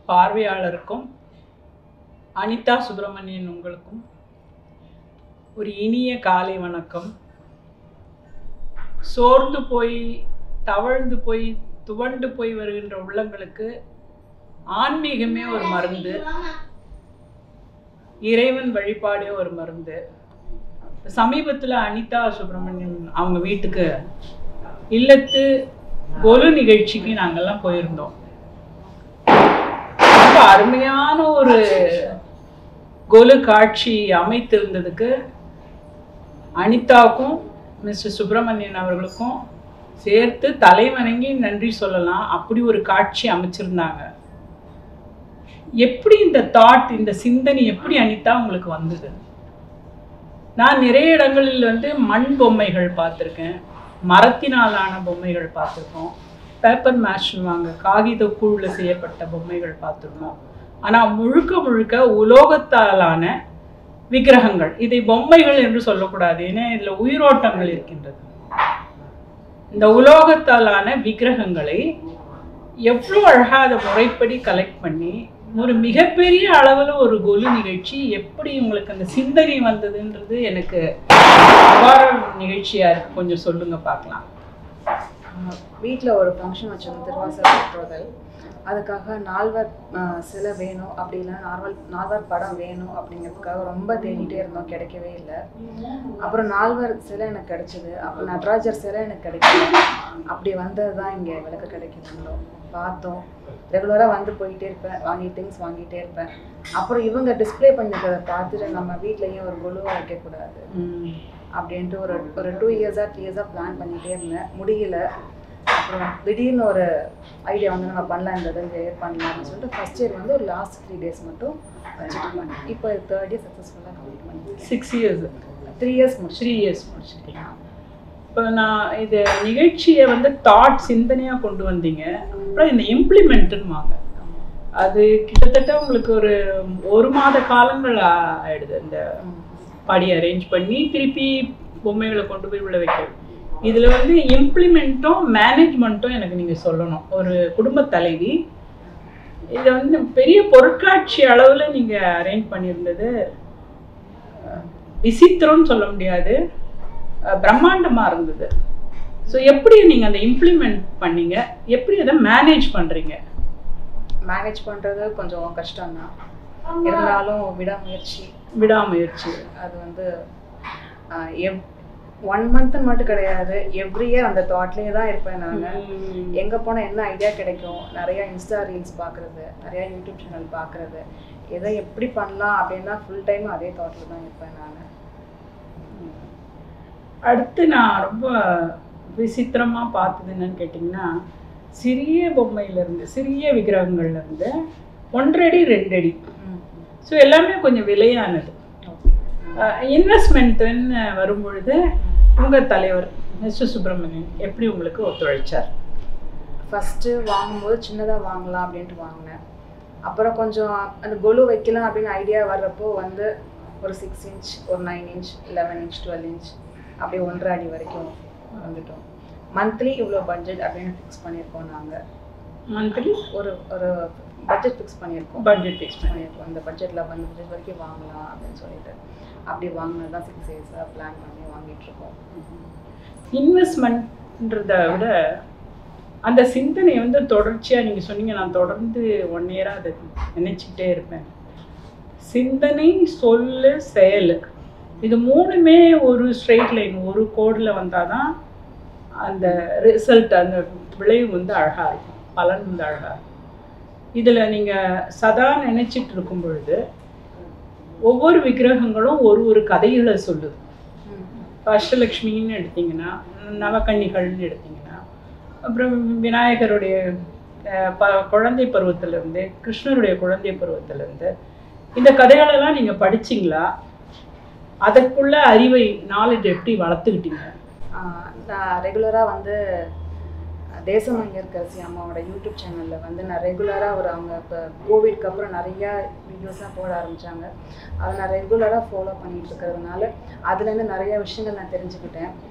பார்வையாளருக்கும் அனிதா சுப்பிரமணியன் உங்களுக்கும் ஒரு இனிய காலை வணக்கம் சோர்ந்து போய் தவழ்ந்து போய் துவண்டு போய் வருகின்ற உள்ளங்களுக்கு ஆன்மீகமே ஒரு மருந்து இறைவன் வழிபாடே ஒரு மருந்து சமீபத்தில் அனிதா சுப்பிரமணியன் அவங்க வீட்டுக்கு இல்லத்து கொலு நிகழ்ச்சிக்கு நாங்கெல்லாம் போயிருந்தோம் ரொம்ப அருமையான ஒரு கொலு காட்சி அமைத்திருந்ததுக்கு அனிதாவுக்கும் மிஸ்டர் சுப்பிரமணியன் அவர்களுக்கும் சேர்த்து தலைவணங்கி நன்றி சொல்லலாம் அப்படி ஒரு காட்சி அமைச்சிருந்தாங்க எப்படி இந்த தாட் இந்த சிந்தனை எப்படி அனிதா உங்களுக்கு வந்தது நான் நிறைய இடங்களில் வந்து மண் பொம்மைகள் பார்த்துருக்கேன் மரத்தினாலான பொம்மைகள் பார்த்துருக்கோம் பேப்பர் மேஷ்னுவாங்க காகித கூழில் செய்யப்பட்ட பொம்மைகள் பார்த்துருக்கோம் ஆனால் முழுக்க முழுக்க உலோகத்தாலான விக்கிரகங்கள் இதை பொம்மைகள் என்று சொல்லக்கூடாது ஏன்னா இதில் உயிரோட்டங்கள் இருக்கின்றது இந்த உலோகத்தாலான விக்கிரகங்களை எவ்வளோ அழகாக அதை முறைப்படி கலெக்ட் பண்ணி ஒரு மிகப்பெரிய அளவில் ஒரு கொலு நிகழ்ச்சி எப்படி உங்களுக்கு அந்த சிந்தனை வந்ததுன்றது எனக்கு அபார நிகழ்ச்சியாக இருக்கு கொஞ்சம் சொல்லுங்க பார்க்கலாம் வீட்டில் ஒரு ஃபங்க்ஷன் வச்சோம் திருவாசல் பெற்றோர்கள் அதுக்காக நால்வர் ஆஹ், சிலை வேணும் அப்படி இல்லைன்னா நால்வர் நால்வர் படம் வேணும் அப்படிங்கிறதுக்காக ரொம்ப தேடிட்டே இருந்தோம் கிடைக்கவே இல்லை அப்புறம் நால்வர் சிலை எனக்கு கிடைச்சிது அப்புறம் நடராஜர் சிலை எனக்கு கிடைக்கல அப்படி வந்தது தான் இங்கே விளக்கு கிடைக்கணும் பார்த்தோம் ரெகுலராக வந்து போயிட்டே இருப்பேன் வாங்கி திங்ஸ் வாங்கிட்டே இருப்பேன் அப்புறம் இவங்க டிஸ்ப்ளே பண்ணிக்கிறத பார்த்துட்டு நம்ம வீட்லேயும் ஒரு குழுவை வைக்கக்கூடாது அப்படின்ட்டு ஒரு ஒரு டூ இயர்ஸாக த்ரீ இயர்ஸாக பிளான் பண்ணிகிட்டே இருந்தேன் முடியல அப்புறம் திடீர்னு ஒரு ஐடியா வந்து நம்ம பண்ணலாம் இந்த இதை இயர் பண்ணலாம்னு சொல்லிட்டு ஃபஸ்ட் இயர் வந்து ஒரு லாஸ்ட் த்ரீ டேஸ் மட்டும் வச்சுட்டு பண்ணேன் இப்போ தேர்ட் இயர் சக்ஸஸ்ஃபுல்லாக கம்ப்ளீட் பண்ணிட்டேன் சிக்ஸ் இயர்ஸ் த்ரீ இயர்ஸ் முடிச்சு த்ரீ இயர்ஸ் முடிச்சிட்டீங்க இப்போ நான் இது நிகழ்ச்சியை வந்து தாட் சிந்தனையாக கொண்டு வந்தீங்க அப்புறம் இந்த இம்ப்ளிமெண்ட்டுன்னு வாங்க அது கிட்டத்தட்ட உங்களுக்கு ஒரு ஒரு மாத காலங்கள் ஆ- ஆயிடுது இந்த படி அரேஞ்ச் பண்ணி திருப்பி பொம்மைகளை கொண்டு போய் உள்ள வைக்கிறது இதில் வந்து இம்ப்ளிமெண்ட்டும் மேனேஜ்மெண்ட்டும் எனக்கு நீங்கள் சொல்லணும் ஒரு குடும்ப தலைவி இதை வந்து பெரிய பொருட்காட்சி அளவில் நீங்கள் அரேஞ்ச் பண்ணியிருந்தது அஹ், விசித்திரம்னு சொல்ல முடியாது அஹ், பிரம்மாண்டமா இருந்தது ஸோ எப்படி நீங்கள் அந்த இம்ப்ளிமெண்ட் பண்ணீங்க எப்படி அதை மேனேஜ் பண்ணுறீங்க மேனேஜ் பண்ணுறது கொஞ்சம் கஷ்டம்தான் இருந்தாலும் விடாமுயற்சி விடாமுயற்சி அது வந்து ஆஹ், எவ் ஒன் மந்த்துன்னு மட்டும் கிடையாது எவ்ரி இயர் அந்த தாட்லேயே தான் இருப்பேன் நான் எங்கே போனால் என்ன ஐடியா கிடைக்கும் நிறைய இன்ஸ்டா ரீல்ஸ் பார்க்குறது நிறைய யூடியூப் சேனல் பார்க்குறது எதை எப்படி பண்ணலாம் அப்படின்னா ஃபுல் டைம் அதே தாட்டில் தான் இருப்பேன் நான் அடுத்து நான் ரொம்ப விசித்திரமாக பார்த்தது என்னன்னு கேட்டிங்கன்னா சிறிய பொம்மையிலேருந்து சிறிய விக்கிரகங்கள்லேருந்து ஒன்றரை அடி ரெண்டு அடி ஸோ எல்லாமே கொஞ்சம் விலையானது இன்வெஸ்ட்மெண்ட்டுன்னு வரும்பொழுது உங்கள் தலைவர் மிஸ்டர் சுப்பிரமணியன் எப்படி உங்களுக்கு ஒத்துழைச்சார் ஃபஸ்ட்டு வாங்கும்போது சின்னதாக வாங்கலாம் அப்படின்ட்டு வாங்கினேன் அப்புறம் கொஞ்சம் அந்த கொலு வைக்கலாம் அப்படின்னு ஐடியா வர்றப்போ வந்து ஒரு சிக்ஸ் இன்ச் ஒரு nine inch eleven inch twelve inch அப்படியே ஒன்றரை அடி வரைக்கும் வந்துட்டோம் மந்த்லி இவ்வளோ பட்ஜெட் அப்படின்னு ஃபிக்ஸ் பண்ணியிருக்கோம் நாங்கள் மந்த்லி ஒரு ஒரு பட்ஜெட் ஃபிக்ஸ் பண்ணியிருக்கோம் பட்ஜெட் ஃபிக்ஸ் பண்ணி பண்ணியிருக்கோம் இந்த பட்ஜெட்டில் வந்து பட்ஜெட் வரைக்கும் வாங்கலாம் அப்படின்னு சொல்லிட்டு அப்படி வாங்கினது தான் சிக்ஸ் இயர்ஸாக பிளான் பண்ணி வாங்கிட்டு இருக்கோம் இன்வெஸ்ட்மெண்ட்ன்றதை விட அந்த சிந்தனை வந்து தொடர்ச்சியாக நீங்கள் சொன்னீங்க நான் தொடர்ந்து ஒன் இயராக அதை நினச்சிக்கிட்டே இருப்பேன் சிந்தனை சொல்லு செயல் இது மூணுமே ஒரு ஸ்ட்ரெயிட் லைன் ஒரு கோடில் வந்தால் தான் அந்த ரிசல்ட் அந்த விளைவு வந்து அழகாக இருக்கும் பலன் வந்து அழகாக இருக்கும் இதில் நீங்கள் சதா நினச்சிட்டு இருக்கும் பொழுது ஒவ்வொரு விக்கிரகங்களும் ஒரு ஒரு கதைகளை சொல்லுது இப்போ அஷ்டலக்ஷ்மின்னு எடுத்தீங்கன்னா நவக்கன்னிகள்னு எடுத்தீங்கன்னா அப்புறம் விநாயகருடைய அஹ், ப குழந்தை பருவத்திலேருந்து கிருஷ்ணருடைய குழந்தை பருவத்திலேருந்து இந்த கதைகளெல்லாம் நீங்கள் படிச்சீங்களா அதற்குள்ள அறிவை நாலேஜ் எப்படி வளர்த்துக்கிட்டீங்க ஆஹ் நான் ரெகுலராக வந்து தேசமங்கர்கரசி அம்மாவோட யூடியூப் சேனலில் வந்து நான் ரெகுலராக ஒரு அவங்க இப்போ கோவிட்க்கு அப்புறம் நிறையா வீடியோஸ்லாம் போட ஆரம்பித்தாங்க அதை நான் ரெகுலராக ஃபாலோ பண்ணிட்டு இருக்கிறதுனால அதுலேருந்து நிறைய விஷயங்கள் நான் தெரிஞ்சுக்கிட்டேன்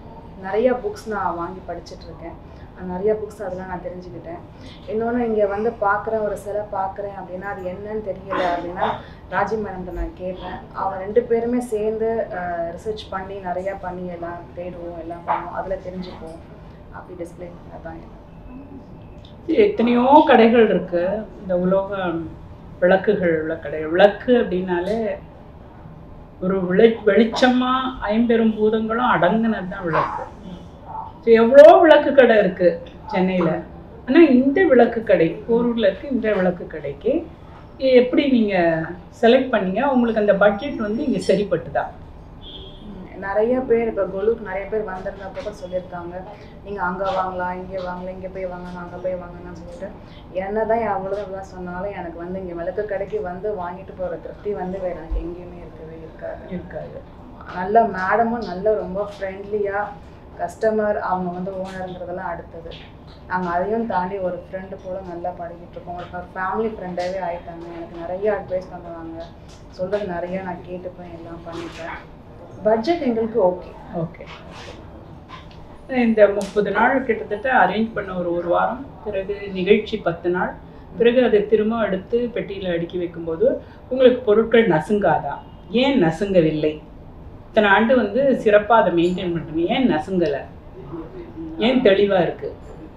நிறைய புக்ஸ் நான் வாங்கி படிச்சுட்டு இருக்கேன் அது நிறைய புக்ஸ் அதெல்லாம் நான் தெரிஞ்சுக்கிட்டேன் இன்னொன்று இங்கே வந்து பார்க்குறேன் ஒரு சிலை பார்க்குறேன் அப்படின்னா அது என்னன்னு தெரியல அப்படின்னா ராஜி மேடம்கிட்ட நான் கேட்பேன் அவங்க ரெண்டு பேருமே சேர்ந்து ரிசர்ச் பண்ணி நிறையா பண்ணி எல்லாம் தேடுவோம் எல்லாம் பண்ணுவோம் அதில் தெரிஞ்சுப்போம் அப்படி டிஸ்பிளே அதான் எத்தனையோ கடைகள் இருக்கு இந்த உலோக விளக்குகள் உள்ள கடை விளக்கு அப்படின்னாலே ஒரு விளை வெளிச்சமா ஐம்பெரும் பூதங்களும் அடங்குனது தான் விளக்கு ஸோ எவ்வளோ விளக்கு கடை இருக்கு சென்னையில ஆனா இந்த விளக்கு கடை போரூர்ல இருக்கு இந்த விளக்கு கடைக்கு எப்படி நீங்க செலக்ட் பண்ணீங்க உங்களுக்கு அந்த பட்ஜெட் வந்து இங்க சரிப்பட்டுதா ம், நிறைய பேர் இப்போ கொலுக்கு நிறைய பேர் வந்திருந்தப்போ கூட சொல்லியிருக்காங்க நீங்கள் அங்கே வாங்கலாம் இங்கே வாங்கலாம் இங்கே போய் வாங்கணும் அங்கே போய் வாங்கணும்னு சொல்லிட்டு என்ன தான் எவ்வளோ இவ்வளோ சொன்னாலும் எனக்கு வந்து இங்கே விளக்கு கடைக்கு வந்து வாங்கிட்டு போகிற திருப்தி வந்து வேறு எனக்கு எங்கேயுமே இருக்கவே இருக்காது இருக்காது நல்ல மேடமும் நல்ல ரொம்ப ஃப்ரெண்ட்லியாக கஸ்டமர் அவங்க வந்து ஓனருங்கிறதெல்லாம் அடுத்தது நாங்கள் அதையும் தாண்டி ஒரு ஃப்ரெண்டு போல நல்லா பழகிட்டு இருக்கோம் ஒரு ஃபேமிலி ஃப்ரெண்டாகவே ஆயிட்டாங்க எனக்கு நிறைய அட்வைஸ் பண்ணுவாங்க சொல்கிறது நிறைய நான் கேட்டுப்பேன் எல்லாம் பண்ணிப்பேன் பட்ஜெட் எங்களுக்கு ஓகே ஓகே இந்த முப்பது நாள் கிட்டத்தட்ட அரேஞ்ச் பண்ண ஒரு ஒரு வாரம் பிறகு நிகழ்ச்சி பத்து நாள் பிறகு அதை திரும்ப எடுத்து பெட்டியில் அடுக்கி வைக்கும்போது உங்களுக்கு பொருட்கள் நசுங்காதா ஏன் நசுங்கவில்லை இத்தனை ஆண்டு வந்து சிறப்பாக அதை மெயின்டைன் பண்ணுறீங்க ஏன் நசுங்கலை ஏன் தெளிவாக இருக்குது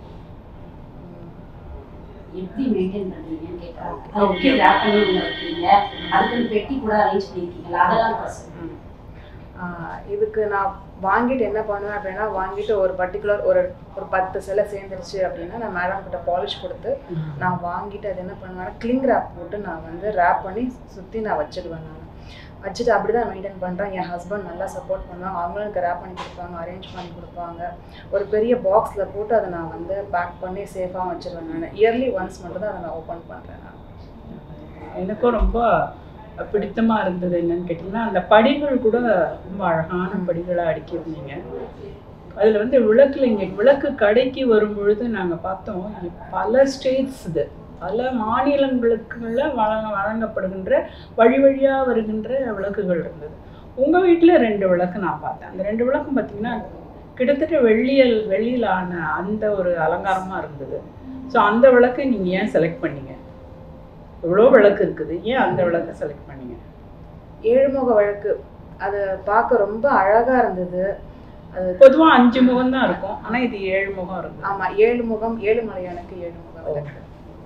எப்படி மெயின்டைன் பண்றீங்கன்னு கேட்டாங்க அதை எப்படி ரேப் பண்ணி உள்ள வைக்கிறீங்க அதுக்குன்னு பெட்டி கூட அரேஞ்ச் பண்ணிருக்கீங்களா அதெல்லாம் question. ஆஹ் இதுக்கு நான் வாங்கிட்டு என்ன பண்ணுவேன் அப்படின்னா வாங்கிட்டு ஒரு பர்டிகுலர் ஒரு ஒரு பத்து சிலை சேர்ந்துருச்சு அப்படின்னா நான் மேடம் கிட்ட பாலிஷ் கொடுத்து நான் வாங்கிட்டு அது என்ன பண்ணுவேன்னா கிளிங் ரேப் போட்டு நான் வந்து ரேப் பண்ணி சுற்றி நான் வச்சிடுவேன் நான் வச்சுட்டு அப்படி தான் மெயின்டைன் பண்ணுறேன் என் ஹஸ்பண்ட் நல்லா சப்போர்ட் பண்ணுவாங்க அவங்களும் எனக்கு ரேப் பண்ணி கொடுப்பாங்க அரேஞ்ச் பண்ணி கொடுப்பாங்க ஒரு பெரிய பாக்ஸில் போட்டு அதை நான் வந்து பேக் பண்ணி சேஃபாக வச்சிருவேன் நான் இயர்லி ஒன்ஸ் மட்டும் தான் அதை நான் ஓப்பன் பண்ணுறேன் நான் எனக்கும் ரொம்ப பிடித்தமாக இருந்தது என்னன்னு கேட்டிங்கன்னா அந்த படிகள் கூட ரொம்ப அழகான படிகளாக அடுக்கியிருந்தீங்க அதில் வந்து விளக்குல இங்கே விளக்கு கடைக்கு வரும் பொழுது நாங்கள் பார்த்தோம் இங்க பல ஸ்டேட்ஸ் இது பல மாநிலங்களுக்குள்ள வழங்க வழங்கப்படுகின்ற வழி வழியாக வருகின்ற விளக்குகள் இருந்தது உங்கள் வீட்டில் ரெண்டு விளக்கு நான் பார்த்தேன் அந்த ரெண்டு விளக்கும் பார்த்தீங்கன்னா கிட்டத்தட்ட வெள்ளியல் வெள்ளியில் ஆன அந்த ஒரு அலங்காரமாக இருந்தது ஸோ அந்த விளக்கை நீங்கள் ஏன் செலக்ட் பண்ணீங்க எவ்வளோ விளக்கு இருக்குது ஏன் அந்த விளக்கை செலக்ட் பண்ணீங்க ஏழுமுக வழக்கு அது பார்க்க ரொம்ப அழகாக இருந்தது அது பொதுவாக அஞ்சு முகம் தான் இருக்கும் ஆனால் இது ஏழு முகம் இருந்தது ஆமாம் ஏழு முகம் ஏழு மலையானுக்கு ஏழு முகம் விளக்கு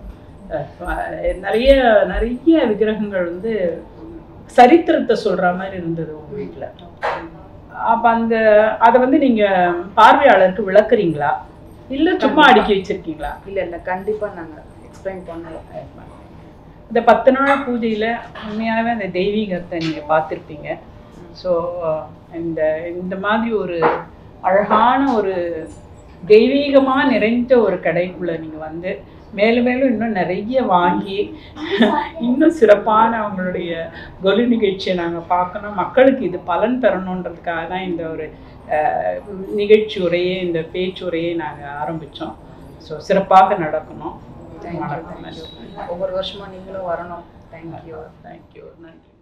அஹ் நிறைய நிறைய விக்கிரகங்கள் வந்து சரித்திரத்தை சொல்ற மாதிரி இருந்தது உங்க வீட்டில் அப்போ அந்த அதை வந்து நீங்க பார்வையாளருக்கு விளக்குறீங்களா இல்லை சும்மா அடுக்கி வச்சிருக்கீங்களா இல்லை இல்லை கண்டிப்பாக நாங்கள் எக்ஸ்பிளைன் பண்ணலாம் இந்த பத்து நாள் பூஜையில உண்மையாகவே அந்த தெய்வீகத்தை நீங்க பார்த்துருப்பீங்க ஸோ இந்த இந்த மாதிரி ஒரு அழகான ஒரு தெய்வீகமா நிறைந்த ஒரு கடைக்குள்ள நீங்க வந்து மேலும் மேலும் இன்னும் நிறைய வாங்கி இன்னும் சிறப்பான அவங்களுடைய கொலு நிகழ்ச்சியை நாங்கள் பார்க்கணும் மக்களுக்கு இது பலன் பெறணுன்றதுக்காக தான் இந்த ஒரு அஹ், நிகழ்ச்சி உரையே இந்த பேச்சு உரையை நாங்கள் ஆரம்பித்தோம் ஸோ சிறப்பாக நடக்கணும் தேங்க்யூ வணக்கம் தேங்க்யூ ஒவ்வொரு வருஷமும் நீங்களும் வரணும் தேங்க்யூ தேங்க்யூ நன்றி